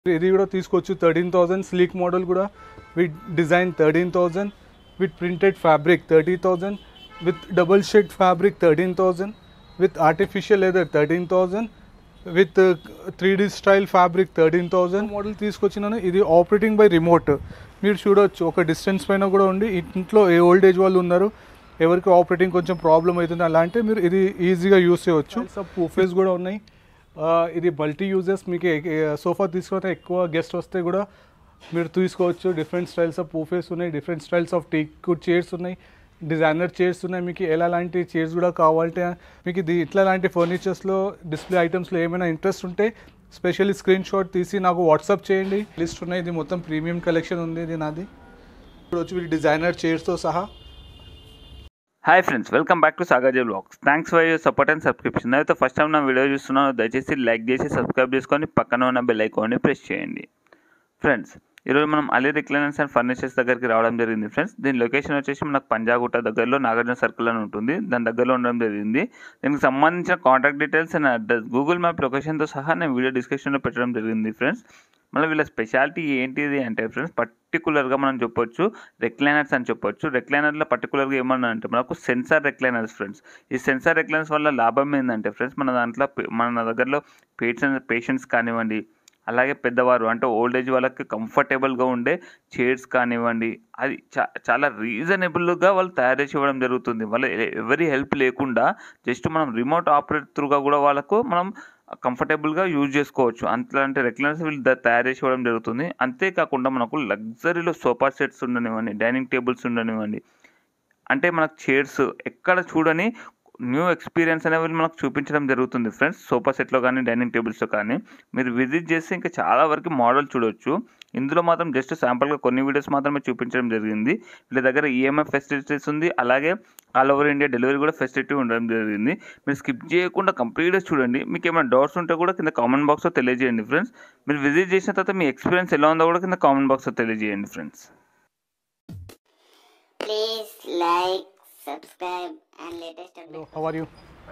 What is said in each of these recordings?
ఇది కూడా తీసుకోవచ్చు థర్టీన్ థౌజండ్ స్లీక్ మోడల్ కూడా with design thirteen thousand with printed fabric thirty thousand with double shade fabric thirteen thousand with artificial leather thirteen thousand with three D style fabric thirteen thousand model తీసుకొచ్చినాను ఇది operating by remote మీరు చూడొచ్చు ఒక distance పైన కూడా ఉండి ఇంట్లో ఏ old age వాళ్ళు ఉన్నారు ఎవరికి ఆపరేటింగ్ కొంచెం ప్రాబ్లం అవుతుంది అలా అంటే మీరు ఇది ఈజీగా యూస్ చేయవచ్చు సబ్ పూఫేస్ కూడా ఉన్నాయి ఆ, ఇది మల్టీ యూజెస్ మీకు సోఫా తీసుకుంటే ఎక్కువ గెస్ట్ వస్తే కూడా మీరు తీసుకోవచ్చు డిఫరెంట్ స్టైల్స్ ఆఫ్ పూఫేస్ ఉన్నాయి different styles of teak chairs ఉన్నాయి డిజైనర్ చైర్స్ ఉన్నాయి మీకు ఎలా లాంటి చైర్స్ కూడా కావాలంటే మీకు ఇది ఇట్లా లాంటి ఫర్నిచర్స్లో డిస్ప్లే ఐటమ్స్లో ఏమైనా ఇంట్రెస్ట్ ఉంటే స్పెషల్లీ స్క్రీన్ షాట్ తీసి నాకు వాట్సాప్ చేయండి లిస్ట్ ఉన్నాయి ఇది మొత్తం ప్రీమియం కలెక్షన్ ఉంది ఇది నాది ఇప్పుడు వచ్చి డిజైనర్ చైర్స్తో సహా hi friends welcome back to సాగాజీ blogs thanks for your support and subscription అయితే ఫస్ట్ టైం నా వీడియో చూస్తున్నాను దయచేసి లైక్ చేసి సబ్స్క్రైబ్ చేసుకొని పక్కన ఉన్న బెల్ ఐకాన్ని ప్రెస్ చేయండి ఫ్రెండ్స్ ఈరోజు మనం అలీ రిక్లైనర్స్ అండ్ ఫర్నిచర్స్ దగ్గరికి రావడం జరిగింది ఫ్రెండ్స్ దీని లొకేషన్ వచ్చేసి మనకు పంజాగుట్ట దగ్గరలో నాగార్జున సర్కిల్ అని ఉంటుంది దాని దగ్గరలో ఉండడం జరిగింది దీనికి సంబంధించిన contact details and address Google map లొకేషన్తో సహా నేను వీడియో డిస్క్రిప్షన్లో పెట్టడం జరిగింది ఫ్రెండ్స్ మళ్ళీ వీళ్ళ స్పెషాలిటీ ఏంటిది అంటే ఫ్రెండ్స్ పర్టికులర్గా మనం చెప్పొచ్చు రెక్లైనర్స్ అని చెప్పొచ్చు రెక్లైనర్లో పర్టికులర్గా ఏమన్నా అంటే మనకు సెన్సార్ రెక్లైనర్స్ ఫ్రెండ్స్ ఈ సెన్సార్ రెక్లైనర్స్ వల్ల లాభం ఏంటంటే ఫ్రెండ్స్ మన దాంట్లో పే- మన దగ్గరలో పేషెంట్స్ పేషెంట్స్ కానివ్వండి అలాగే పెద్దవారు అంటే ఓల్డ్ ఏజ్ వాళ్ళకి కంఫర్టబుల్గా ఉండే చైర్స్ కానివ్వండి అది చా చాలా రీజనబుల్గా వాళ్ళు తయారు చేసి ఇవ్వడం జరుగుతుంది వాళ్ళ ఎ- ఎవరి హెల్ప్ లేకుండా జస్ట్ మనం రిమోట్ ఆపరేట్ త్రూగా కూడా వాళ్ళకు మనం కంఫర్టబుల్గా యూజ్ చేసుకోవచ్చు అట్లాంటి రెక్లైనర్స్ వీళ్ళు ద- తయారు చేసి ఇవ్వడం జరుగుతుంది అంతేకాకుండా మనకు లగ్జరీలో సోఫా సెట్స్ ఉండనివ్వండి డైనింగ్ టేబుల్స్ ఉండనివ్వండి అంటే మనకు చైర్స్ ఎక్కడ చూడని న్యూ ఎక్స్పీరియన్స్ అనేవి మనకు చూపించడం జరుగుతుంది ఫ్రెండ్స్ సోఫా సెట్లో కానీ డైనింగ్ టేబుల్స్లో కానీ మీరు విజిట్ చేస్తే ఇంకా చాలా వరకు మోడల్ చూడొచ్చు ఇందులో మాత్రం జస్ట్ శాంపుల్గా కొన్ని వీడియోస్ మాత్రమే చూపించడం జరిగింది వీళ్ళ దగ్గర ఈఎంఐ ఫెసిలిటీస్ ఉంది అలాగే ఆల్ ఓవర్ ఇండియా డెలివరీ కూడా ఫెసిలిటీ ఉండడం జరిగింది మీరు స్కిప్ చేయకుండా కంప్లీట్గా చూడండి మీకు ఏమైనా డౌట్స్ ఉంటే కూడా కింద కామెంట్ బాక్స్లో తెలియజేయండి ఫ్రెండ్స్ మీరు విజిట్ చేసిన తర్వాత మీ ఎక్స్పీరియన్స్ ఎలా ఉందో కూడా కింద కామెంట్ బాక్స్లో తెలియజేయండి friends Please like, subscribe, and latest update. How are you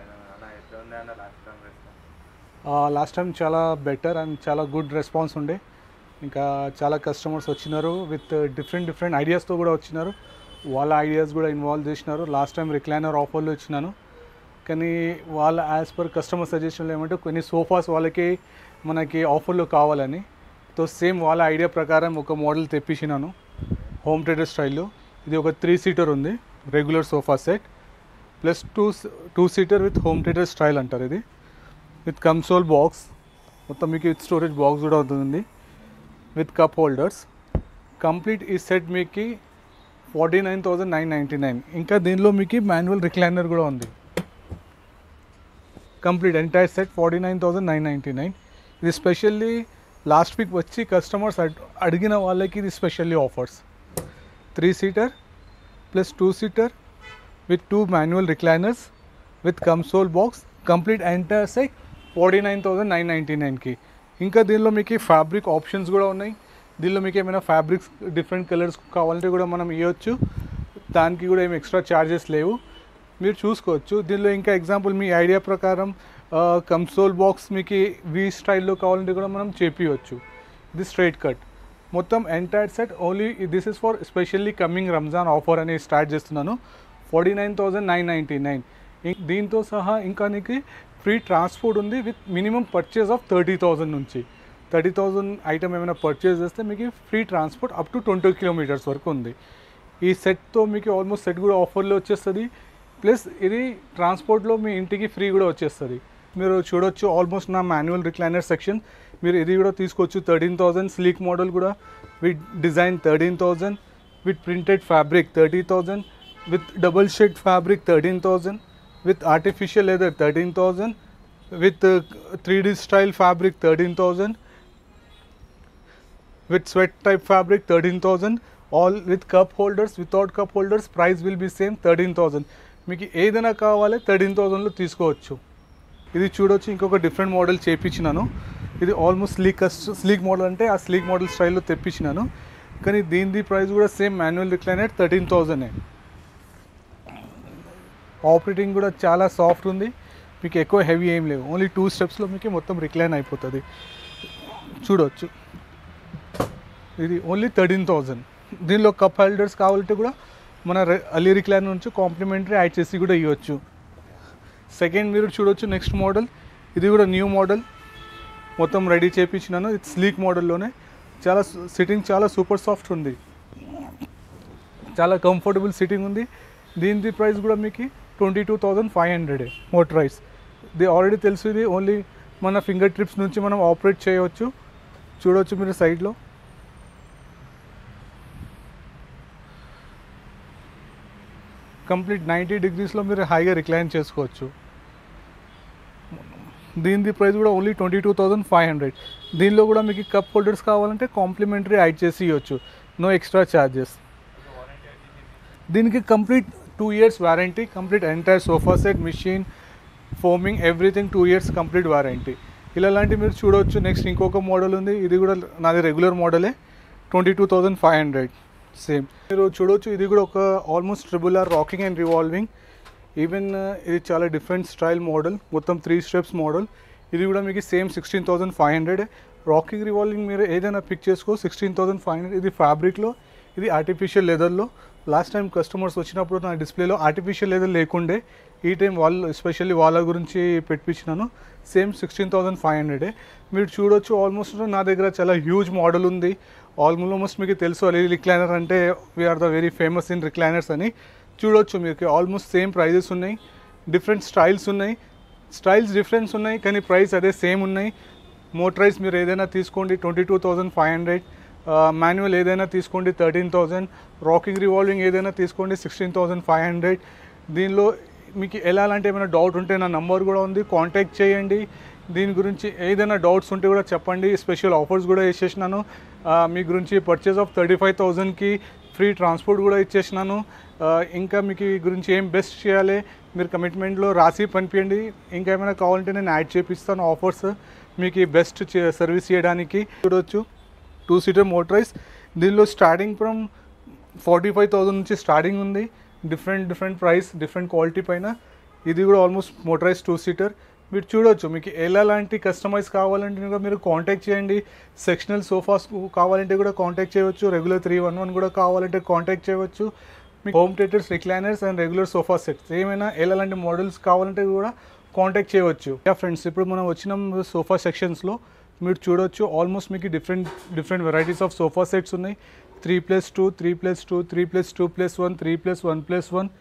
last time చాలా బెటర్ అండ్ చాలా గుడ్ రెస్పాన్స్ ఉండే ఇంకా చాలా కస్టమర్స్ వచ్చినారు విత్ డిఫరెంట్ డిఫరెంట్ ఐడియాస్తో కూడా వచ్చినారు వాళ్ళ ఐడియాస్ కూడా ఇన్వాల్వ్ చేసినారు లాస్ట్ టైం రిక్లైనర్ ఆఫర్లు ఇచ్చినాను కానీ వాళ్ళ యాజ్ పర్ కస్టమర్ సజెషన్లు ఏమంటే కొన్ని సోఫాస్ వాళ్ళకి మనకి ఆఫర్లో కావాలని తో సేమ్ వాళ్ళ ఐడియా ప్రకారం ఒక మోడల్ తెప్పించినాను హోమ్ థియేటర్ స్టైల్లో ఇది ఒక త్రీ సీటర్ ఉంది regular sofa set plus two two seater with home theatre style అంటారు ఇది విత్ కన్సోల్ బాక్స్ మొత్తం మీకు విత్ స్టోరేజ్ బాక్స్ కూడా ఉంటుంది విత్ కప్ హోల్డర్స్ కంప్లీట్ ఈ సెట్ మీకు forty nine thousand nine ninety nine ఇంకా దీనిలో మీకు మాన్యువల్ రిక్లైనర్ కూడా ఉంది complete entire set forty nine thousand nine ninety nine ఇది స్పెషల్లీ లాస్ట్ వీక్ వచ్చి కస్టమర్స్ అడిగిన వాళ్ళకి ఇది specially offers three seater plus two seater with two manual recliners with console box complete entire set forty nine thousand nine ninety నైన్కి ఇంకా దీనిలో మీకు fabric options కూడా ఉన్నాయి దీనిలో మీకు ఏమైనా ఫ్యాబ్రిక్స్ డిఫరెంట్ కలర్స్ కావాలంటే కూడా మనం ఇవ్వచ్చు దానికి కూడా ఏమి ఎక్స్ట్రా ఛార్జెస్ లేవు మీరు చూసుకోవచ్చు దీనిలో ఇంకా ఎగ్జాంపుల్ మీ ఐడియా ప్రకారం కన్సోల్ బాక్స్ మీకు వి స్టైల్లో కావాలంటే కూడా మనం చేపియవచ్చు ఇది స్ట్రైట్ కట్ మొత్తం entire set only this is for specially coming Ramzan offer అని స్టార్ట్ చేస్తున్నాను forty nine thousand nine ninety nine దీంతో సహా ఇంకా నీకు ఫ్రీ ట్రాన్స్పోర్ట్ ఉంది with minimum purchase of thirty thousand నుంచి థర్టీ థౌజండ్ ఐటమ్ ఏమైనా పర్చేస్ చేస్తే మీకు free transport up to twenty kilometres వరకు ఉంది ఈ సెట్తో మీకు ఆల్మోస్ట్ సెట్ కూడా ఆఫర్లో వచ్చేస్తుంది ప్లస్ ఇది ట్రాన్స్పోర్ట్లో మీ ఇంటికి ఫ్రీ కూడా వచ్చేస్తుంది మీరు చూడొచ్చు ఆల్మోస్ట్ నా మాన్యువల్ రిక్లైనర్ సెక్షన్ మీరు ఇది కూడా తీసుకోవచ్చు థర్టీన్ థౌజండ్ స్లీక్ మోడల్ కూడా with design thirteen thousand with printed fabric thirty thousand with double shade fabric thirteen thousand with artificial leather thirteen thousand with three D style fabric thirteen thousand with sweat type fabric 13000 all with cup holders without cup holders price will be same 13000 మీకు ఏదైనా కావాలి thirteen థౌజండ్లో తీసుకోవచ్చు ఇది చూడొచ్చు ఇంకొక different model చేపించినాను ఇది almost sleek sleek model అంటే ఆ స్లీక్ మోడల్ స్టైల్లో తెప్పించినాను కానీ దీనిది ప్రైస్ కూడా సేమ్ మాన్యువల్ రిక్లైనర్ థర్టీన్ థౌజండే ఆపరేటింగ్ కూడా చాలా సాఫ్ట్ ఉంది మీకు ఎక్కువ హెవీ ఏం లేవు ఓన్లీ టూ స్టెప్స్లో మీకు మొత్తం రిక్లైన్ అయిపోతుంది చూడవచ్చు ఇది ఓన్లీ థర్టీన్ థౌజండ్ దీనిలో కప్ హోల్డర్స్ కావాలంటే కూడా మన అలీ రిక్లైన్ నుంచి కాంప్లిమెంటరీ యాడ్ చేసి కూడా ఇవ్వచ్చు సెకండ్ మీరు చూడొచ్చు నెక్స్ట్ మోడల్ ఇది కూడా న్యూ మోడల్ మొత్తం రెడీ చేయించినాను ఇది స్లీక్ మోడల్లోనే చాలా సిట్టింగ్ చాలా సూపర్ సాఫ్ట్ ఉంది చాలా కంఫర్టబుల్ సిట్టింగ్ ఉంది దీని ప్రైస్ కూడా మీకు twenty two thousand five hundred motorised ఇది ఆల్రెడీ తెలుసు ఇది ఓన్లీ మన ఫింగర్ ట్రిప్స్ నుంచి మనం ఆపరేట్ చేయవచ్చు చూడవచ్చు మీరు సైడ్లో కంప్లీట్ నైంటీ డిగ్రీస్లో మీరు హాయిగా రిక్లైన్ చేసుకోవచ్చు దీని ప్రైస్ కూడా only twenty two thousand five hundred దీనిలో కూడా మీకు కప్ హోల్డర్స్ కావాలంటే కాంప్లిమెంటరీ యాడ్ చేసి ఇవ్వచ్చు నో ఎక్స్ట్రా ఛార్జెస్ దీనికి complete two years warranty complete entire sofa set మిషన్ foaming everything two years complete warranty ఇలా లాంటి మీరు చూడవచ్చు నెక్స్ట్ ఇంకొక మోడల్ ఉంది ఇది కూడా నాది రెగ్యులర్ మోడలే twenty two thousand five hundred same మీరు చూడవచ్చు ఇది కూడా ఒక almost triple or rocking and revolving even ఇది చాలా డిఫరెంట్ స్టైల్ మోడల్ మొత్తం త్రీ స్టెప్స్ మోడల్ ఇది కూడా మీకు same sixteen thousand five hundred rocking revolving మీరు ఏదైనా పిక్ చేసుకో సిక్స్టీన్ థౌసండ్ ఫైవ్ హండ్రెడ్ ఇది ఫ్యాబ్రిక్లో ఇది ఆర్టిఫిషియల్ లెదర్లో లాస్ట్ టైం కస్టమర్స్ వచ్చినప్పుడు నా డిస్ప్లేలో ఆర్టిఫిషియల్ లెదర్ లేకుండే ఈ టైం వాళ్ళు ఎస్పెషల్లీ వాళ్ళ గురించి పెట్టించినాను సేమ్ సిక్స్టీన్ థౌసండ్ ఫైవ్ హండ్రెడే మీరు చూడొచ్చు ఆల్మోస్ట్ నా దగ్గర చాలా హ్యూజ్ మోడల్ ఉంది ఆల్మోస్ట్ మీకు తెలుసు అలీ రిక్లైనర్ అంటే we are the very famous in recliners అని చూడొచ్చు మీకు ఆల్మోస్ట్ సేమ్ ప్రైజెస్ ఉన్నాయి డిఫరెంట్ స్టైల్స్ ఉన్నాయి స్టైల్స్ డిఫరెన్స్ ఉన్నాయి కానీ ప్రైస్ అదే సేమ్ ఉన్నాయి మోటరైజ్ మీరు ఏదైనా తీసుకోండి twenty two thousand five hundred manual ఏదైనా తీసుకోండి థర్టీన్ థౌజండ్ రాకింగ్ రివాల్వింగ్ ఏదైనా తీసుకోండి సిక్స్టీన్ థౌజండ్ ఫైవ్ హండ్రెడ్ దీనిలో మీకు ఎలా అంటే ఏమైనా డౌట్ ఉంటే నా నంబర్ కూడా ఉంది కాంటాక్ట్ చేయండి దీని గురించి ఏదైనా డౌట్స్ ఉంటే కూడా చెప్పండి స్పెషల్ ఆఫర్స్ కూడా ఇచ్చేసినాను ఆ, మీ గురించి పర్చేస్ ఆఫ్ థర్టీ ఫైవ్ థౌజండ్కి ఫ్రీ ట్రాన్స్పోర్ట్ కూడా ఇచ్చేసినాను ఆ, ఇంకా మీకు ఈ గురించి ఏం బెస్ట్ చేయాలి మీరు కమిట్మెంట్లో రాసి పంపించండి ఇంకా ఏమైనా కావాలంటే నేను యాడ్ చేపిస్తాను ఆఫర్స్ మీకు బెస్ట్ సర్వీస్ చేయడానికి చూడవచ్చు టూ సీటర్ మోటరైజ్ దీనిలో starting from forty five thousand నుంచి స్టార్టింగ్ ఉంది different different price different quality పైన ఇది కూడా ఆల్మోస్ట్ మోటరైజ్ టూ సీటర్ మీరు చూడొచ్చు మీకు ఎలా లాంటి కస్టమైజ్ కావాలంటే కూడా మీరు కాంటాక్ట్ చేయండి సెక్షనల్ సోఫాస్ కావాలంటే కూడా కాంటాక్ట్ చేయవచ్చు రెగ్యులర్ త్రీ వన్ వన్ కూడా కావాలంటే కాంటాక్ట్ చేయవచ్చు మీకు home theatres recliners and regular sofa sets ఏమైనా ఎలా లాంటి మోడల్స్ కావాలంటే కూడా కాంటాక్ట్ చేయవచ్చు యా ఫ్రెండ్స్ ఇప్పుడు మనం వచ్చిన సోఫా సెక్షన్స్లో మీరు చూడొచ్చు ఆల్మోస్ట్ మీకు different different varieties of sofa sets ఉన్నాయి three plus two three plus two three plus two plus one three plus one plus one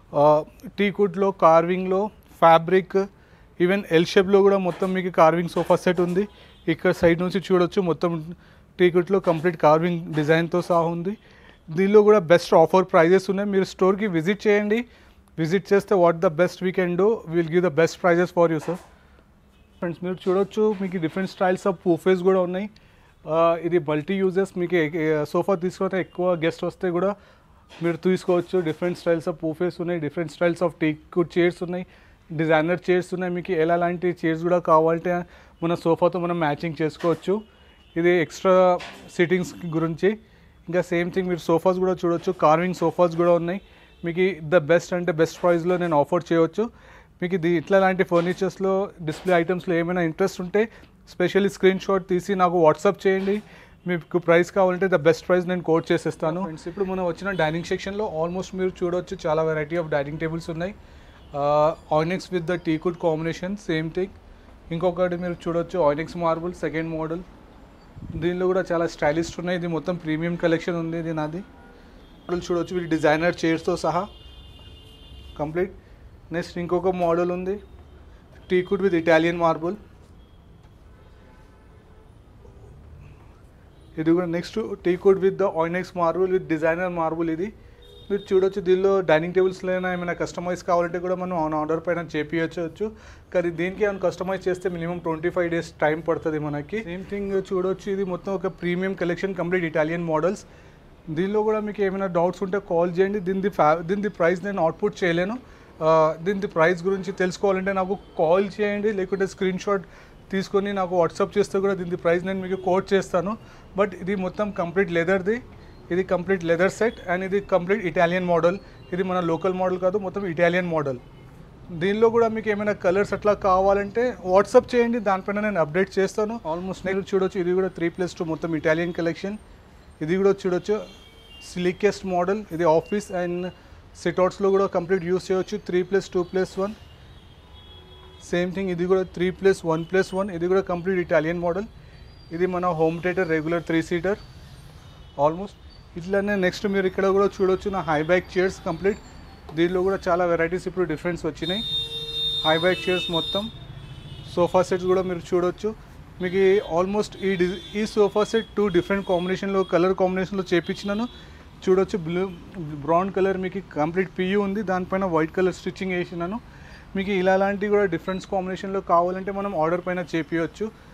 టీకుడ్లో కార్వింగ్లో ఫ్యాబ్రిక్ ఈవెన్ ఎల్ షేప్లో కూడా మొత్తం మీకు కార్వింగ్ సోఫా సెట్ ఉంది ఇక్కడ సైడ్ నుంచి చూడొచ్చు మొత్తం టీకుట్లో కంప్లీట్ కార్వింగ్ డిజైన్తో సహా ఉంది దీనిలో కూడా బెస్ట్ ఆఫర్ ప్రైజెస్ ఉన్నాయి మీరు స్టోర్కి విజిట్ చేయండి విజిట్ చేస్తే what the best we can do will give the best prizes for you sir friends మీరు చూడొచ్చు మీకు డిఫరెంట్ స్టైల్స్ ఆఫ్ పూఫేస్ కూడా ఉన్నాయి ఆ, ఇది మల్టీ యూజెస్ మీకు సోఫా తీసుకుంటే ఎక్కువ గెస్ట్ వస్తే కూడా మీరు తీసుకోవచ్చు డిఫరెంట్ స్టైల్స్ ఆఫ్ పూఫేస్ ఉన్నాయి different styles of teak chairs ఉన్నాయి డిజైనర్ చైర్స్ ఉన్నాయి మీకు ఎలా లాంటి చైర్స్ కూడా కావాలంటే మన సోఫాతో మనం మ్యాచింగ్ చేసుకోవచ్చు ఇది ఎక్స్ట్రా సిట్టింగ్స్ గురించి ఇంకా సేమ్ థింగ్ మీరు సోఫాస్ కూడా చూడొచ్చు కార్వింగ్ సోఫాస్ కూడా ఉన్నాయి మీకు ద బెస్ట్ అంటే బెస్ట్ ప్రైస్లో నేను ఆఫర్ చేయవచ్చు మీకు ఇది ఇట్లా లాంటి ఫర్నిచర్స్లో డిస్ప్లే ఐటమ్స్లో ఏమైనా ఇంట్రెస్ట్ ఉంటే స్పెషల్లీ స్క్రీన్ షాట్ తీసి నాకు వాట్సాప్ చేయండి మీకు ప్రైస్ కావాలంటే ద బెస్ట్ ప్రైస్ నేను కోట్ చేసేస్తాను ఫ్రెండ్స్ ఇప్పుడు మనం వచ్చిన డైనింగ్ సెక్షన్లో ఆల్మోస్ట్ మీరు చూడవచ్చు చాలా వెరైటీ ఆఫ్ డైనింగ్ టేబుల్స్ ఉన్నాయి ఆయినెక్స్ with the teakwood combination same thing ఇంకొకటి మీరు చూడొచ్చు ఆయినెక్స్ మార్బుల్ సెకండ్ మోడల్ దీనిలో కూడా చాలా స్టైలిస్ట్ ఉన్నాయి ఇది మొత్తం ప్రీమియం కలెక్షన్ ఉంది ఇది నాది మోడల్ చూడొచ్చు వీటి డిజైనర్ చైర్స్తో సహా కంప్లీట్ నెక్స్ట్ ఇంకొక మోడల్ ఉంది టీకుడ్ విత్ ఇటాలియన్ మార్బుల్ ఇది కూడా నెక్స్ట్ టీకుడ్ విత్ ద ఆయినెక్స్ మార్బుల్ విత్ డిజైనర్ మార్బుల్ ఇది మీరు చూడొచ్చు దీనిలో డైనింగ్ టేబుల్స్లో అయినా ఏమైనా కస్టమైజ్ కావాలంటే కూడా మనం ఆన్ ఆర్డర్ పైన చేపించవచ్చు కానీ దీనికి ఏమైనా కస్టమైజ్ చేస్తే minimum twenty five days time పడుతుంది మనకి సేమ్ థింగ్ చూడొచ్చు ఇది మొత్తం ఒక premium collection complete Italian models దీనిలో కూడా మీకు ఏమైనా డౌట్స్ ఉంటే కాల్ చేయండి దీనిది ఫ్యా దీనిది ప్రైస్ నేను అవుట్పుట్ చేయలేను ఆ, దీనిది ప్రైస్ గురించి తెలుసుకోవాలంటే నాకు కాల్ చేయండి లేకుంటే స్క్రీన్ షాట్ తీసుకొని నాకు వాట్సాప్ చేస్తే కూడా దీని ప్రైస్ నేను మీకు కోట్ చేస్తాను బట్ ఇది మొత్తం కంప్లీట్ లెదర్ది ఇది కంప్లీట్ లెదర్ సెట్ అండ్ ఇది కంప్లీట్ ఇటాలియన్ మోడల్ ఇది మన లోకల్ మోడల్ కాదు మొత్తం ఇటాలియన్ మోడల్ దీనిలో కూడా మీకు ఏమైనా కలర్స్ అట్లా కావాలంటే వాట్సాప్ చేయండి దానిపైన నేను అప్డేట్ చేస్తాను ఆల్మోస్ట్ నేను చూడొచ్చు ఇది కూడా త్రీ ప్లస్ టూ మొత్తం ఇటాలియన్ కలెక్షన్ ఇది కూడా చూడొచ్చు స్లికెస్ట్ మోడల్ ఇది ఆఫీస్ అండ్ సిట్అవుట్స్లో కూడా కంప్లీట్ యూస్ చేయొచ్చు three plus two plus one same thing ఇది కూడా three plus one plus one ఇది కూడా కంప్లీట్ ఇటాలియన్ మోడల్ ఇది మన home theatre regular three seater almost ఇట్లానే నెక్స్ట్ మీరు ఇక్కడ కూడా చూడొచ్చు నా హై బ్యాక్ చైర్స్ కంప్లీట్ దీనిలో కూడా చాలా వెరైటీస్ ఇప్పుడు డిఫరెన్స్ వచ్చినాయి హై బ్యాక్ చైర్స్ మొత్తం సోఫా సెట్స్ కూడా మీరు చూడొచ్చు మీకు ఆల్మోస్ట్ ఈ డి ఈ సోఫా సెట్ టూ డిఫరెంట్ కాంబినేషన్లో కలర్ కాంబినేషన్లో చేపించినాను చూడొచ్చు బ్లూ బ్రౌన్ కలర్ మీకు కంప్లీట్ పియూ ఉంది దానిపైన వైట్ కలర్ స్టిచ్చింగ్ వేసినాను మీకు ఇలా లాంటివి కూడా డిఫరెన్స్ కాంబినేషన్లో కావాలంటే మనం ఆర్డర్ పైన చేపించవచ్చు